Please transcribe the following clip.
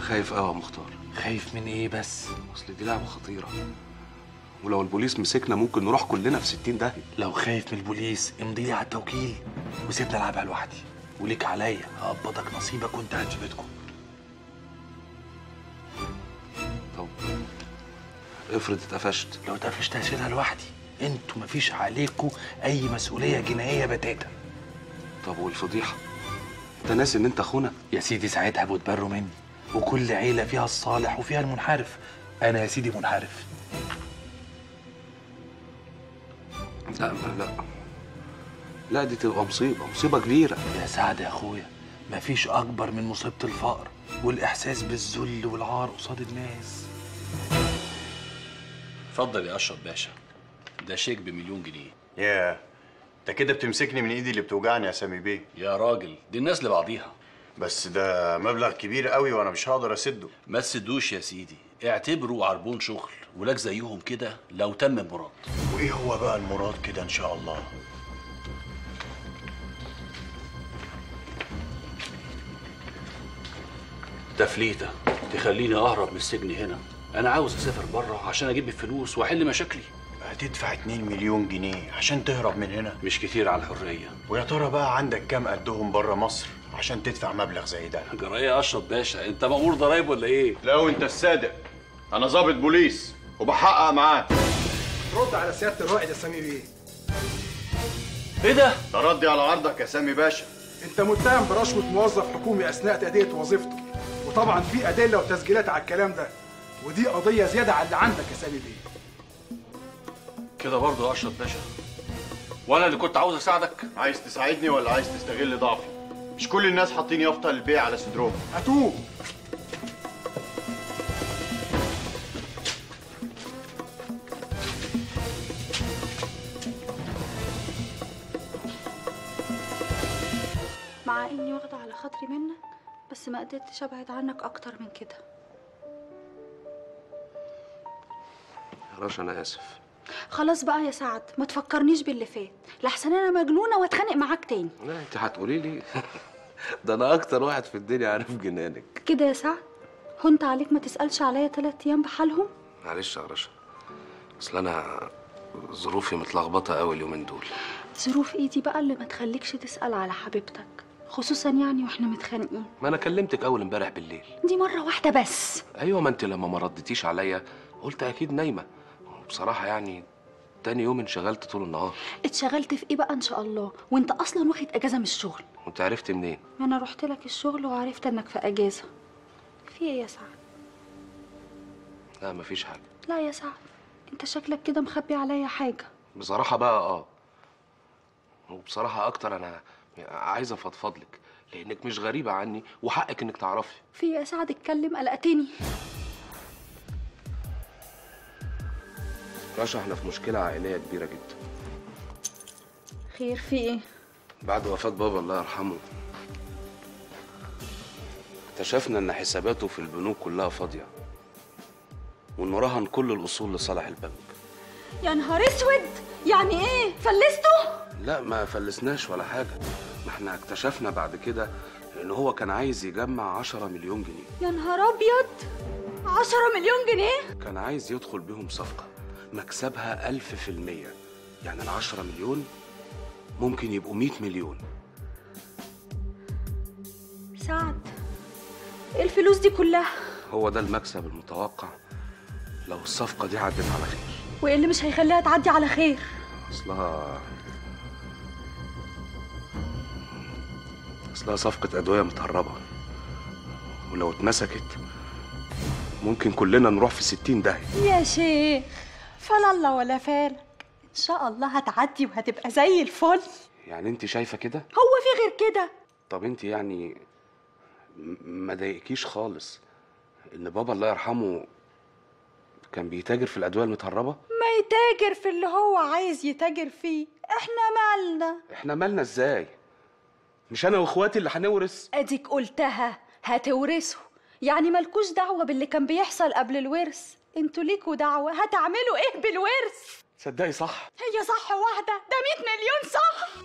خايف قوي يا مختار خايف من ايه بس اصل دي لعبه خطيره ولو البوليس مسكنا ممكن نروح كلنا في 60 داهيه لو خايف من البوليس امضي لي على التوكيل وسيبني العبها لوحدي وليك عليا هقبضك نصيبك وانت قاعد في بيتكم طب افرض اتقفشت لو اتقفشت هشيلها لوحدي انتوا مفيش عليكم اي مسؤوليه جنائيه بتاتا طب والفضيحه انت ناسي ان انت اخونا يا سيدي ساعتها بتبروا مني وكل عيله فيها الصالح وفيها المنحرف انا يا سيدي منحرف لا لا لا دي تبقى مصيبه مصيبه كبيره يا سعد يا اخويا مفيش اكبر من مصيبه الفقر والاحساس بالذل والعار قصاد الناس اتفضل يا اشرف باشا ده شيك بمليون جنيه ياه انت كده بتمسكني من ايدي اللي بتوجعني يا سامي بيه يا راجل دي الناس لبعضيها بس ده مبلغ كبير قوي وانا مش هقدر اسده ما تسدوش يا سيدي اعتبره عربون شغل ولك زيهم كده لو تم المراد وايه هو بقى المراد كده ان شاء الله تفليته تخليني اهرب من السجن هنا انا عاوز اسافر بره عشان اجيب الفلوس واحل مشاكلي هتدفع 2 مليون جنيه عشان تهرب من هنا مش كتير على الحريه ويا ترى بقى عندك كام قدهم بره مصر عشان تدفع مبلغ زي ده جرايه اشرف باشا انت مأمور ضرايب ولا ايه لو انت الصادق انا ضابط بوليس وبحقق معاك رد على سياده الرائد يا سامي بيه ايه ده تردي على عرضك يا سامي باشا انت متهم برشوه موظف حكومي اثناء تاديه وظيفته وطبعا في ادله وتسجيلات على الكلام ده ودي قضيه زياده على اللي عندك يا سامي بيه كده برضه يا اشرف باشا وانا اللي كنت عاوز اساعدك عايز تساعدني ولا عايز تستغل ضعفي مش كل الناس حاطين يافطه للبيع على صدرهم هاتوه مع اني واخده على خاطري منك بس ما قدرتش ابعد عنك اكتر من كده يا رشا انا اسف خلاص بقى يا سعد ما تفكرنيش باللي فات لحسن انا مجنونه واتخانق معاك تاني لا انت هتقولي لي ده انا اكتر واحد في الدنيا عارف جنانك كده يا سعد هنت عليك ما تسالش عليا تلات ايام بحالهم معلش يا رشا اصل انا ظروفي متلخبطه قوي اليومين دول ظروف ايدي بقى اللي ما تخليكش تسال على حبيبتك خصوصا يعني واحنا متخانقين ما انا كلمتك اول امبارح بالليل دي مره واحده بس ايوه ما انت لما ما ردتيش عليا قلت اكيد نايمه بصراحه يعني تاني يوم انشغلت طول النهار اتشغلت في ايه بقى ان شاء الله وانت اصلا واخد اجازه من الشغل وانت عرفت منين انا رحت لك الشغل وعرفت انك في اجازه في ايه يا سعد لا مفيش حاجه لا يا سعد انت شكلك كده مخبي عليا حاجه بصراحه بقى اه وبصراحه اكتر انا عايز افضفض لك لانك مش غريبه عني وحقك انك تعرفي في إيه يا سعد اتكلم قلقتني رشا احنا في مشكله عائليه كبيره جدا خير في ايه بعد وفاه بابا الله يرحمه اكتشفنا ان حساباته في البنوك كلها فاضيه وانه رهن كل الاصول لصالح البنك يا نهار اسود يعني ايه فلسته لا ما فلسناش ولا حاجه ما احنا اكتشفنا بعد كده ان هو كان عايز يجمع 10 مليون جنيه يا نهار ابيض عشرة مليون جنيه كان عايز يدخل بيهم صفقة مكسبها ألف في المية يعني العشرة مليون ممكن يبقوا مية مليون سعد ايه الفلوس دي كلها هو ده المكسب المتوقع لو الصفقة دي عدت على خير وايه اللي مش هيخليها تعدي على خير أصلها أصلها صفقة أدوية متهربة ولو اتمسكت ممكن كلنا نروح في ستين داهية يا شيخ فلا الله ولا فالك ان شاء الله هتعدي وهتبقى زي الفل يعني انت شايفة كده؟ هو في غير كده طب انت يعني م- ما ضايقكيش خالص ان بابا الله يرحمه كان بيتاجر في الادويه المتهربه ما يتاجر في اللي هو عايز يتاجر فيه احنا مالنا احنا مالنا ازاي مش انا واخواتي اللي هنورث اديك قلتها هتورثوا يعني مالكوش دعوه باللي كان بيحصل قبل الورث انتوا ليكوا دعوه هتعملوا ايه بالورث تصدقي صح هي صح واحده ده 100 مليون صح